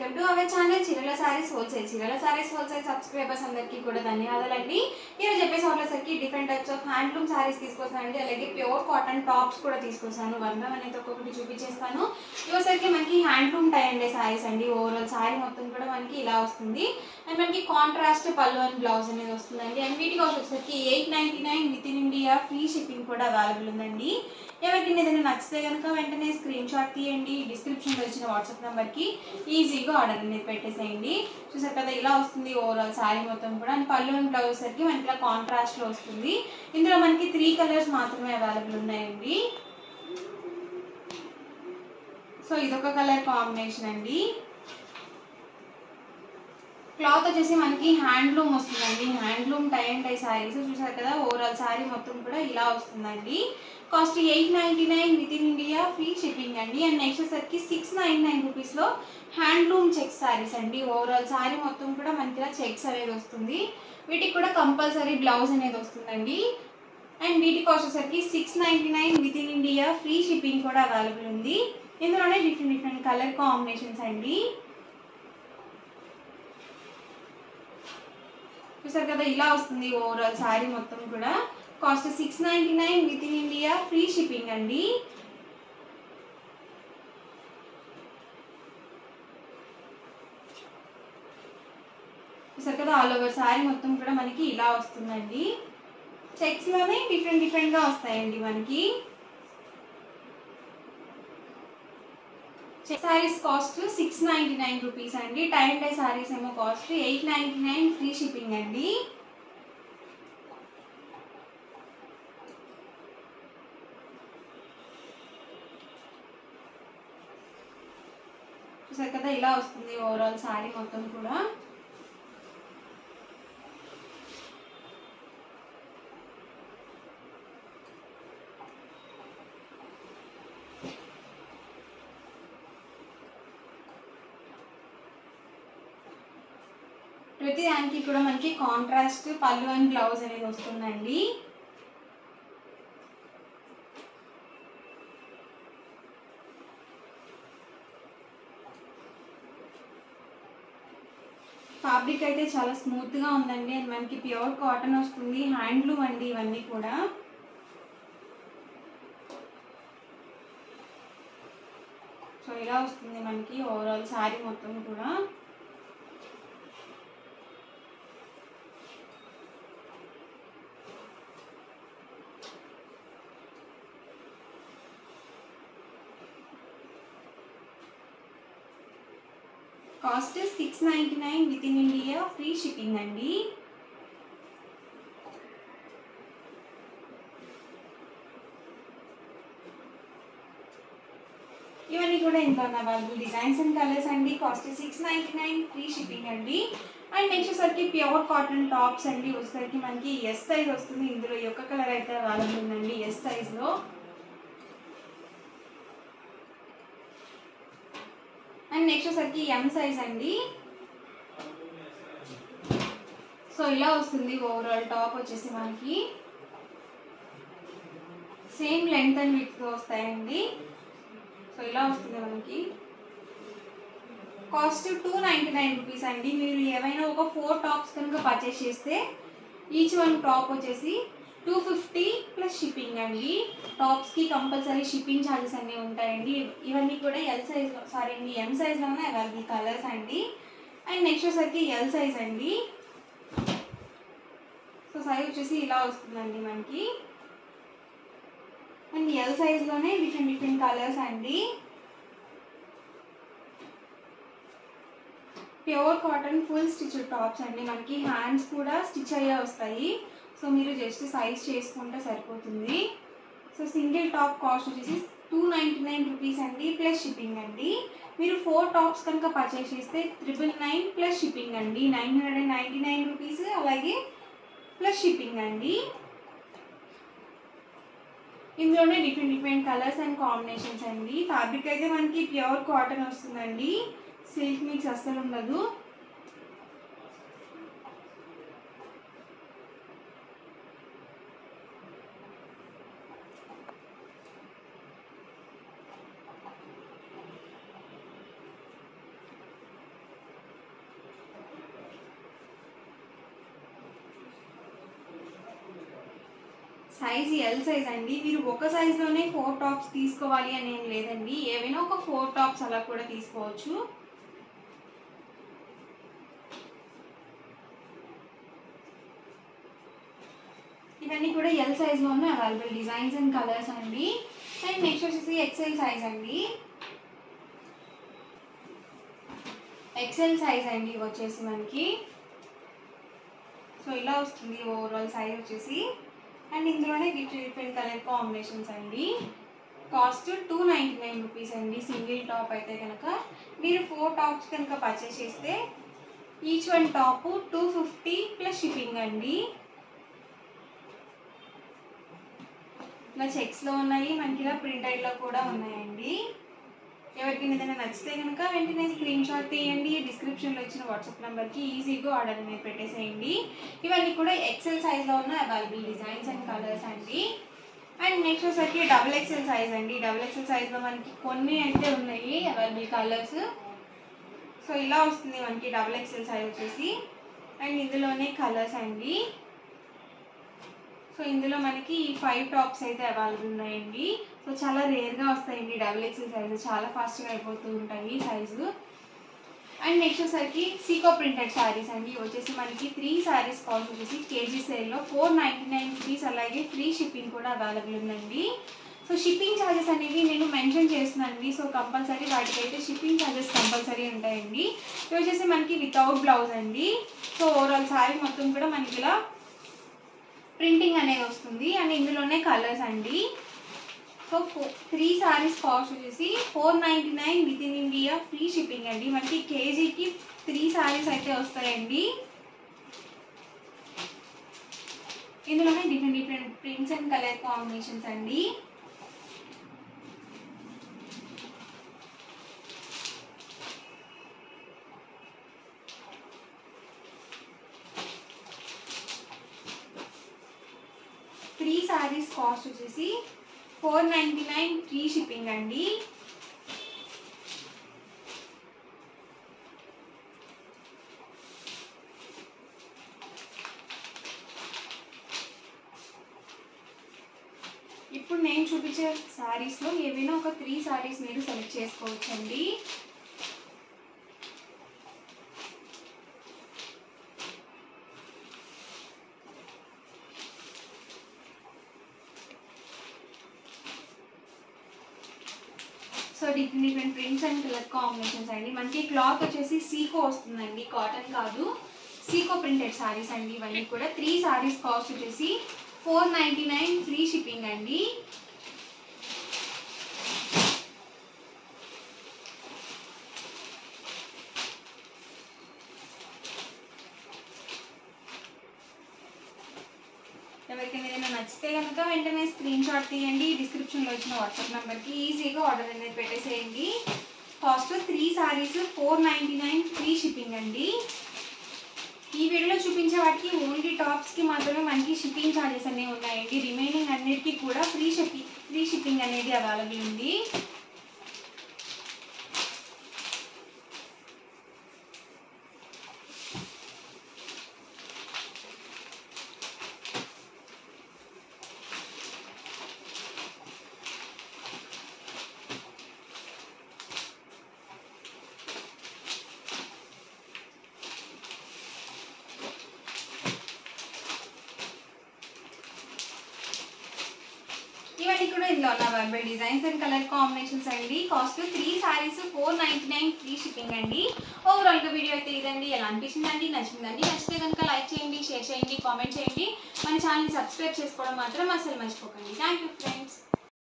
welcome to our channel చీరల saris wholesale చీరల saris wholesale subscribers అందరికీ కూడా ధన్యవాదాలండి ఈరోజు చెప్పేసి వచ్చేసరికి different types of handloom sarees తీసుకొస్తానండి అలాగే ప్యూర్ కాటన్ టాప్స్ కూడా తీసుకొస్తాను వన్ బై వన్ అయితే ఒక్కొక్కటి చూపించేస్తాను ఇవసరికి మనకి హ్యాండ్లూమ్ టై అండే సారీస్ అండి ఓవరాల్ సారీ మొత్తం కూడా మనకి ఇలా వస్తుంది అండ్ మనకి కాంట్రాస్ట్ పళ్ళు అండ్ బ్లౌజ్ అనేది వస్తుందండి అండ్ వీటి కాస్ట్ వచ్చేసరికి eight ninety nine within India free shipping కూడా అవైలబుల్ ఉందండి ఎవరికైనా ఏదైనా నచ్చితే కనుక వెంటనే స్క్రీన్ షాట్ తీయండి డిస్క్రిప్షన్లో ఇచ్చిన వాట్సాప్ నెంబర్కి ఈజీగా ఆర్డర్ అనేది పెట్టేసేయండి చూసారు కదా ఇలా వస్తుంది ఓవరాల్ శారీ మొత్తం కూడా అండ్ పళ్ళు అండ్ బ్లౌజ్ సరికి మనకి ఇలా కాంట్రాస్ట్లో వస్తుంది ఇందులో మనకి త్రీ కలర్స్ మాత్రమే అవైలబుల్ ఉన్నాయండి సో ఇదొక కలర్ కాంబినేషన్ అండి క్లాత్ వచ్చేసి మనకి హ్యాండ్లూమ్ వస్తుందండి handloom tie and tie sarees చూసారు కదా ఓవరాల్ శారీ మొత్తం కూడా ఇలా వస్తుందండి cost eight ninety nine within India free shipping అండి అండ్ నెక్స్ట్ వచ్చేసరికి సిక్స్ నైన్ నైన్ రూపీస్లో హ్యాండ్లూమ్ చెక్స్ శారీస్ అండి ఓవరాల్ శారీ మొత్తం కూడా మనకి ఇలా చెక్స్ అనేది వస్తుంది వీటికి కూడా కంపల్సరీ బ్లౌజ్ అనేది వస్తుందండి అండ్ వీటి కాస్ట్ వచ్చేసరికి six ninety nine within India free shipping కూడా అవైలబుల్ ఉంది ఇందులోనే డిఫరెంట్ డిఫరెంట్ కలర్ కాంబినేషన్స్ అండి చూసారు కదా ఇలా వస్తుంది ఓవరాల్ శారీ మొత్తం కూడా cost six ninety nine within India free shipping అండి చూసారు కదా ఆల్ ఓవర్ శారీ మొత్తం కూడా మనకి ఇలా వస్తుందండి చెక్స్లోనే డిఫరెంట్ డిఫరెంట్గా వస్తాయండి మనకి sarees cost six ninety nine rupees అండి టైం డే సారీస్ ఏమో cost eight ninety nine free shipping అండి చూసారు కదా ఇలా వస్తుంది ఓవరాల్ శారీ మొత్తం కూడా ప్రతి దానికి కూడా మనకి కాంట్రాస్ట్ పళ్ళు అండ్ బ్లౌజ్ అనేది వస్తుందండి ఫ్యాబ్రిక్ అయితే చాలా స్మూత్గా ఉందండి అండ్ మనకి ప్యూర్ కాటన్ వస్తుంది హ్యాండ్లూమ్ అండి ఇవన్నీ కూడా సో ఇలా వస్తుంది మనకి ఓవరాల్ శారీ మొత్తం కూడా cost six ninety nine within India free shipping అండి ఇవన్నీ కూడా ఇంట్లో ఉన్న అవైలబుల్ డిజైన్స్ అండ్ కలర్స్ అండి cost six ninety nine free shipping అండి అండ్ నెక్స్ట్ వచ్చరికి ప్యూర్ కాటన్ టాప్స్ అండి వచ్చేసరికి మనకి ఎస్ సైజ్ వస్తుంది ఇందులో ఈ ఒక్క కలర్ అయితే అవైలబుల్ ఉందండి ఎస్ సైజ్లో అండ్ నెక్స్ట్ వచ్చరికి ఎం సైజ్ అండి సో ఇలా వస్తుంది ఓవరాల్ టాప్ వచ్చేసి మనకి సేమ్ లెంత్ అండ్ విడ్త్తో వస్తాయండి సో ఇలా వస్తుంది మనకి cost two ninety nine rupees అండి మీరు ఏమైనా ఒక ఫోర్ టాప్స్ కనుక పర్చేస్ చేస్తే ఈచ్ వన్ టాప్ వచ్చేసి టూ ఫిఫ్టీ ప్లస్ షిప్పింగ్ అండి టాప్స్కి కంపల్సరీ షిప్పింగ్ ఛార్జెస్ అన్నీ ఉంటాయండి ఇవన్నీ కూడా ఎల్ సైజ్ సారీ అండి ఎం సైజ్లోనే అవైలబుల్ కలర్స్ అండి అండ్ నెక్స్ట్ వచ్చేసరికి ఎల్ సైజ్ అండి సో సైజ్ వచ్చేసి ఇలా వస్తుందండి మనకి అండ్ ఎల్ సైజ్లోనే డిఫరెంట్ డిఫరెంట్ కలర్స్ అండి pure cotton full stitch tops అండి మనకి హ్యాండ్స్ కూడా స్టిచ్ అయ్యే వస్తాయి సో మీరు జస్ట్ సైజ్ చేసుకుంటే సరిపోతుంది సో సింగిల్ టాప్ కాస్ట్ వచ్చేసి టూ నైంటీ నైన్ రూపీస్ అండి ప్లస్ షిప్పింగ్ అండి మీరు ఫోర్ టాప్స్ కనుక పర్చేస్ చేస్తే త్రిబుల్ నైన్ ప్లస్ షిప్పింగ్ అండి nine hundred and ninety nine rupees అలాగే ప్లస్ షిప్పింగ్ అండి ఇందులోనే different different colours and combinations అండి ఫ్యాబ్రిక్ అయితే మనకి ప్యూర్ కాటన్ వస్తుందండి సిల్క్ మిక్స్ అస్సలు ఉండదు సైజ్ ఎల్ సైజ్ అండి మీరు ఒక సైజ్లోనే ఫోర్ టాప్స్ తీసుకోవాలి అని ఏం లేదండి ఏవైనా ఒక ఫోర్ టాప్స్ అలా కూడా తీసుకోవచ్చు ఇవన్నీ కూడా ఎల్ సైజ్లో ఉన్న అవైలబుల్ డిజైన్స్ అండ్ కలర్స్ అండి అండ్ నెక్స్ట్ వచ్చేసి ఎక్సెల్ సైజ్ అండి ఎక్సెల్ సైజ్ అండి ఇవి వచ్చేసి మనకి సో ఇలా వస్తుంది ఓవరాల్ సైజ్ వచ్చేసి అండ్ ఇందులోనే డిఫరెంట్ డిఫరెంట్ కలర్ కాంబినేషన్స్ అండి cost two ninety nine rupees అండి సింగిల్ టాప్ అయితే కనుక మీరు ఫోర్ టాప్స్ కనుక పర్చేస్ చేస్తే each one top two fifty plus shipping అండి ఇలా చెక్స్లో ఉన్నాయి మనకి ఇలా ప్రింటెడ్లో కూడా ఉన్నాయండి ఎవరికి ఏదైనా నచ్చితే కనుక వెంటనే స్క్రీన్ షాట్ తీయండి డిస్క్రిప్షన్లో ఇచ్చిన వాట్సాప్ నెంబర్కి ఈజీగా ఆర్డర్ అనేది పెట్టేసేయండి ఇవన్నీ కూడా ఎక్సెల్ సైజ్లో ఉన్న అవైలబుల్ డిజైన్స్ అండ్ కలర్స్ అండి అండ్ నెక్స్ట్ వచ్చేసరికి డబుల్ ఎక్సెల్ సైజ్ అండి డబుల్ ఎక్సెల్ సైజ్లో మనకి కొన్ని అయితే ఉన్నాయి అవైలబుల్ కలర్స్ సో ఇలా వస్తుంది మనకి డబుల్ ఎక్సెల్ సైజ్ వచ్చేసి అండ్ ఇందులోనే కలర్స్ అండి సో ఇందులో మనకి ఈ ఫైవ్ టాప్స్ అయితే అవైలబుల్ ఉన్నాయండి సో చాలా రేర్గా వస్తాయండి డబుల్ ఎక్సెల్ సైజు చాలా ఫాస్ట్గా అయిపోతూ ఉంటాయి సైజు అండ్ నెక్స్ట్ వచ్చేసరికి సీకో ప్రింటెడ్ శారీస్ అండి ఇవి వచ్చేసి మనకి త్రీ శారీస్ కాస్ట్ వచ్చేసి కేజీ సేల్లో ఫోర్ నైంటీ నైన్ రూపీస్ అలాగే ఫ్రీ షిప్పింగ్ కూడా అవైలబుల్ ఉందండి సో షిప్పింగ్ ఛార్జెస్ అనేవి నేను మెన్షన్ చేస్తున్నానండి సో కంపల్సరీ వాటికైతే షిప్పింగ్ ఛార్జెస్ కంపల్సరీ ఉంటాయండి ఇవి వచ్చేసి మనకి వితౌట్ బ్లౌజ్ అండి సో ఓవరాల్ శారీ మొత్తం కూడా మనకి ఇలా ప్రింటింగ్ అనేది వస్తుంది అండ్ ఇందులోనే కలర్స్ అండి సో త్రీ సారీస్ కాస్ట్ వచ్చేసి four ninety nine within India free shipping అండి మనకి కేజీకి త్రీ సారీస్ అయితే వస్తాయండి ఇందులోనే different different prints and colour combinations అండి త్రీ సారీస్ కాస్ట్ వచ్చేసి four ninety nine free shipping అండి ఇప్పుడు నేను చూపించే శారీస్లో ఏవైనా ఒక త్రీ శారీస్ మీరు సెలెక్ట్ చేసుకోవచ్చండి so different different prints and colour combinations అండి మనకి క్లాత్ వచ్చేసి సీకో వస్తుందండి కాటన్ కాదు సీకో ప్రింటెడ్ సారీస్ అండి ఇవన్నీ కూడా త్రీ సారీస్ కాస్ట్ వచ్చేసి four ninety nine free shipping అండి ఎవరికైనా ఏదైనా నచ్చితే కనుక వెంటనే స్క్రీన్ షాట్ తీయండి డిస్క్రిప్షన్లో ఇచ్చిన వాట్సాప్ నెంబర్కి ఈజీగా ఆర్డర్ అనేది పెట్టేసేయండి cost three sarees four ninety nine free shipping అండి ఈ వీడియోలో చూపించే వాటికి ఓన్లీ టాప్స్కి మాత్రమే మనకి షిప్పింగ్ ఛార్జెస్ అనేవి ఉన్నాయండి రిమైనింగ్ అన్నిటికీ కూడా ఫ్రీ షిప్పింగ్ ఫ్రీ షిప్పింగ్ అనేది అవైలబుల్ ఉంది ఇవన్నీ కూడా ఇందులో ఉన్న available designs and colour combinations అండి cost three sarees four ninety nine free shipping అండి ఓవరాల్గా వీడియో అయితే ఇదండి ఎలా అనిపించిందండి నచ్చిందండి నచ్చితే కనుక లైక్ చేయండి షేర్ చేయండి కామెంట్ చేయండి మన ఛానల్ని సబ్స్క్రైబ్ చేసుకోవడం మాత్రం అసలు మర్చిపోకండి థ్యాంక్ యూ ఫ్రెండ్స్